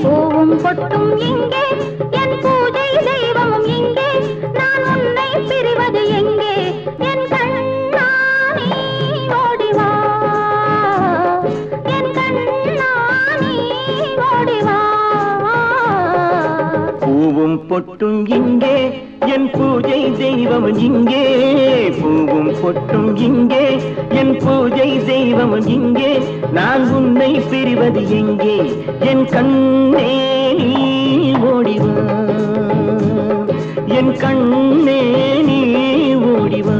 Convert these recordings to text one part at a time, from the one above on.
பூவும் பொட்டும் எங்கே என் பூஜை தெய்வமும் எங்கே நான் உன்னை பிரிவது எங்கே என் கண்ணா நீ ஓடி வா என் கண்ணா நீ ஓடி வா பூவும் பொட்டும் இங்கே என் பூஜை தெய்வம் இங்கே பூவும் பொட்டும் இங்கே என் பூஜை தெய்வம் இங்கே நான் உன்னை பிரிவது எங்கே என் கண்ணே நீ ஓடிவா என் கண்ணே நீ ஓடிவா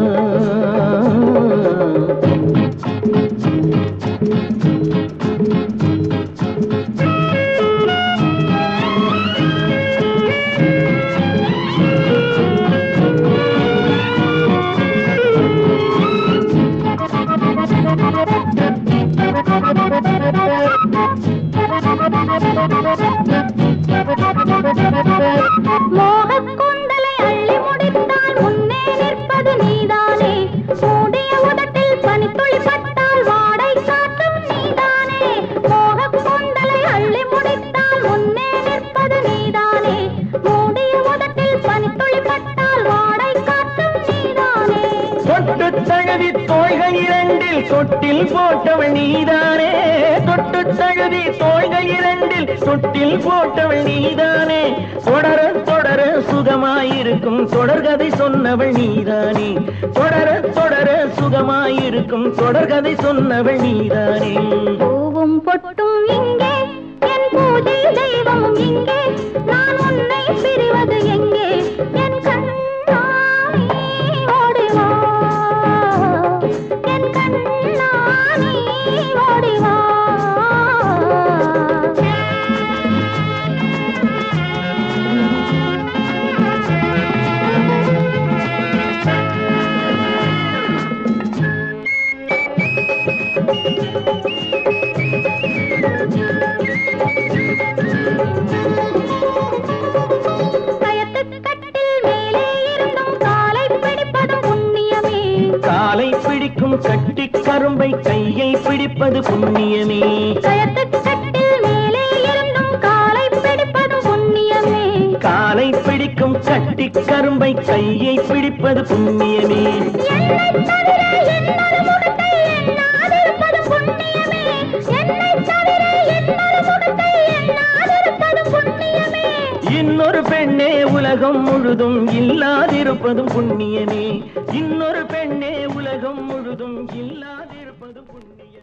மோகக் கூந்தலை அள்ளி முடித்தால் முன்னே நிற்பது நீதானே மூடிய உதட்டில் பனித்துளி பட்டால் வாடை காற்றும் நீதானே மோகக் கூந்தலை அள்ளி முடித்தால் முன்னே நிற்பது நீதானே மூடிய உதட்டில் பனித்துளி பட்டால் வாடை காற்றும் நீதானே தொட்டு தழுவி தோள்கள் இரண்டில் தொட்டில் போட்டவள் நீதானே தொட்டு தழுவி தோள்கள் இரண்டில் தொட்டில் போட்டவள் நீதானே தொடர தொடர சுகமாயிருக்கும் தொடர்கதை சொன்னவள் நீதானே தொடர தொடர சுகமாயிருக்கும் தொடர்கதை சொன்னவள் நீதானே பூவும் பொட்டும் இங்கே என் பூஜை தெய்வமும் இங்கே நான் உன்னை பிரிவது எங்கே என் கண்ணா நீ ஓடி வா என் கண்ணா நீ ஓடி வா கயத்துக் கட்டில் மேலே இருந்தும் காலை பிடிப்பதும் புண்ணியமே காலை பிடிக்கும் கட்டி கரும்பை கையை பிடிப்பது புண்ணியமே கயத்துக் கட்டில் மேலே இருந்தும் காலை பிடிப்பதும் புண்ணியமே காலை பிடிக்கும் கட்டி கரும்பை கையை பிடிப்பது புண்ணியமே என்னைத் தவிர இன்னொரு முகத்தை எண்ணாதிருப்பதும் புண்ணியமே என்னைத் தவிர இன்னொரு முகத்தை எண்ணாதிருப்பதும் புண்ணியமே இன்னொரு பெண்ணே உலகம் முழுதும் இல்லாதிருப்பதும் புண்ணியமே இன்னொரு பெண்ணே உலகம் முழுதும் இல்லாதிருப்பதும் புண்ணியம்